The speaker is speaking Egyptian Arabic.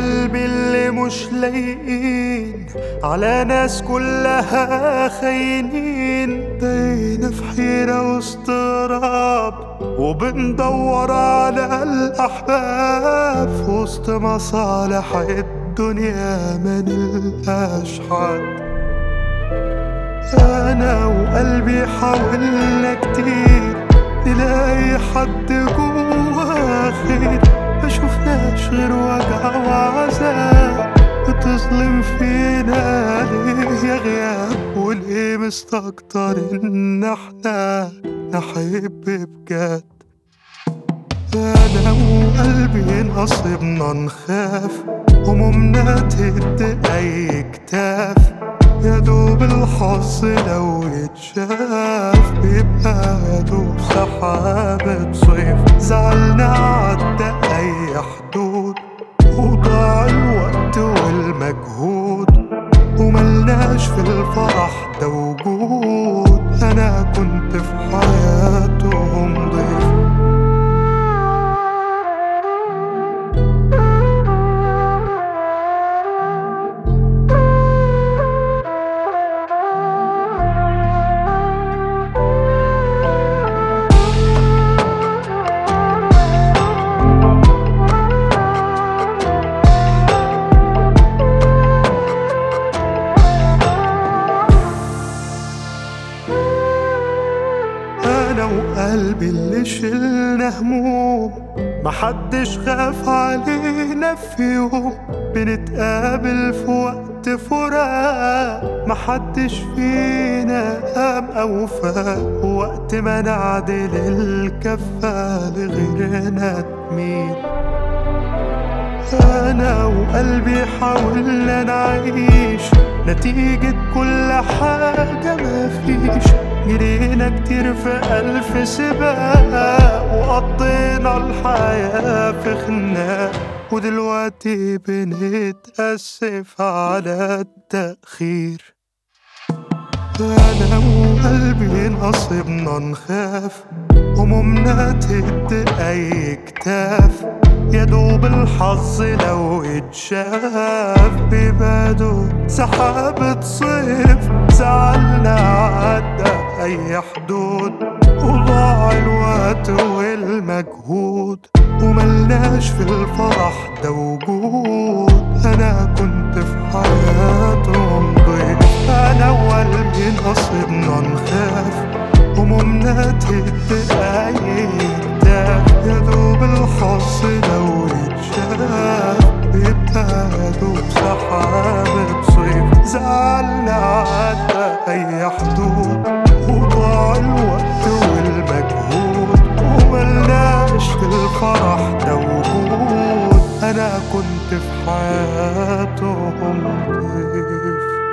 وقلبي اللي مش لايقين على ناس كلها خاينين بقينا في حيرة واستغراب وبندور على الأحباب في وسط مصالح الدنيا ما نلقاش حد أنا وقلبي حاولنا كتير نلاقي حد جوا خير ما شفناش غير وجع وعذاب بتظلم فينا ليه يا غياب وليه مستكتر ان احنا نحب بجد انا وقلبي نصيبنا نخاف همومنا تهد اي كتاف يا دوب الحظ لو يتشاف بيبقى يا دوب سحابة صيف زعلنا عدى أي حدود وضاع الوقت والمجهود وملناش في الفرح ده وجود أنا كنت في حياتهم ضيف انا وقلبي اللي شلنا هموم محدش خاف علينا في يوم بنتقابل في وقت فراق محدش فينا قام او فاق وقت ما نعدل الكفة لغيرنا تميل أنا وقلبي حاولنا نعيش نتيجة كل حاجة مفيش جرينا كتير في ألف سباق وقضينا الحياة في خناق ودلوقتي بنتأسف على التأخير أنا وقلبي نصيبنا نخاف همومنا تهد أي كتاف يا دوب الحظ لو اتشاف بباده سحابة صيف زعلنا عدى أي حدود وضاع الوقت والمجهود وملناش في الفرح ده وجود أنا كنت في حياتهم ضيف أنا وقلبي نصيبنا نخاف همومنا تهد أي كتاف يا دوب الحظ لو يتشاف بيبقى يا دوب سحابة صيف زعلنا عدى أي حدود وضاع الوقت والمجهود وملناش في الفرح ده وجود أنا كنت في حياتهم ضيف